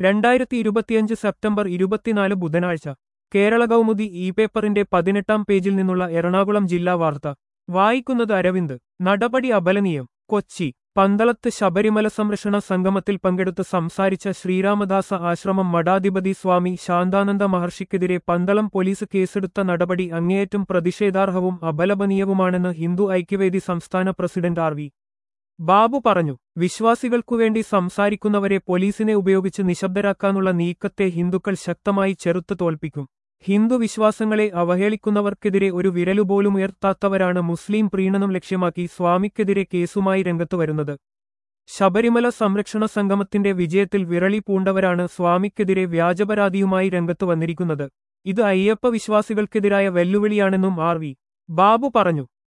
രണ്ടായിരത്തി ഇരുപത്തിയഞ്ച് സെപ്റ്റംബർ ഇരുപത്തിനാല് ബുധനാഴ്ച കേരള കൗമുദി ഇ പേപ്പറിന്റെ പതിനെട്ടാം പേജിൽ നിന്നുള്ള എറണാകുളം ജില്ലാ വാർത്ത വായിക്കുന്നത് അരവിന്ദ് നടപടി അപലനീയം കൊച്ചി പന്തളത്ത് ശബരിമല സംരക്ഷണ സംഗമത്തിൽ പങ്കെടുത്ത് സംസാരിച്ച ശ്രീരാമദാസ ആശ്രമം മഠാധിപതി സ്വാമി ശാന്താനന്ദ മഹർഷിക്കെതിരെ പന്തളം പോലീസ് കേസെടുത്ത നടപടി അങ്ങേയറ്റം പ്രതിഷേധാർഹവും അപലപനീയവുമാണെന്ന് ഹിന്ദു ഐക്യവേദി സംസ്ഥാന പ്രസിഡന്റ് ആർ വി ബാബു പറഞ്ഞു വിശ്വാസികൾക്കുവേണ്ടി സംസാരിക്കുന്നവരെ പോലീസിനെ ഉപയോഗിച്ച് നിശബ്ദരാക്കാനുള്ള നീക്കത്തെ ഹിന്ദുക്കൾ ശക്തമായി ചെറുത്തു തോൽപ്പിക്കും ഹിന്ദു വിശ്വാസങ്ങളെ അവഹേളിക്കുന്നവർക്കെതിരെ ഒരു വിരലുപോലും ഉയർത്താത്തവരാണ് മുസ്ലിം പ്രീണനം ലക്ഷ്യമാക്കി സ്വാമിക്കെതിരെ കേസുമായി രംഗത്തു വരുന്നത് ശബരിമല സംരക്ഷണ സംഗമത്തിന്റെ വിജയത്തിൽ വിരളി പൂണ്ടവരാണ് സ്വാമിക്കെതിരെ വ്യാജപരാതിയുമായി രംഗത്തു വന്നിരിക്കുന്നത് ഇത് അയ്യപ്പ വിശ്വാസികൾക്കെതിരായ വെല്ലുവിളിയാണെന്നും ആർ വി ബാബു പറഞ്ഞു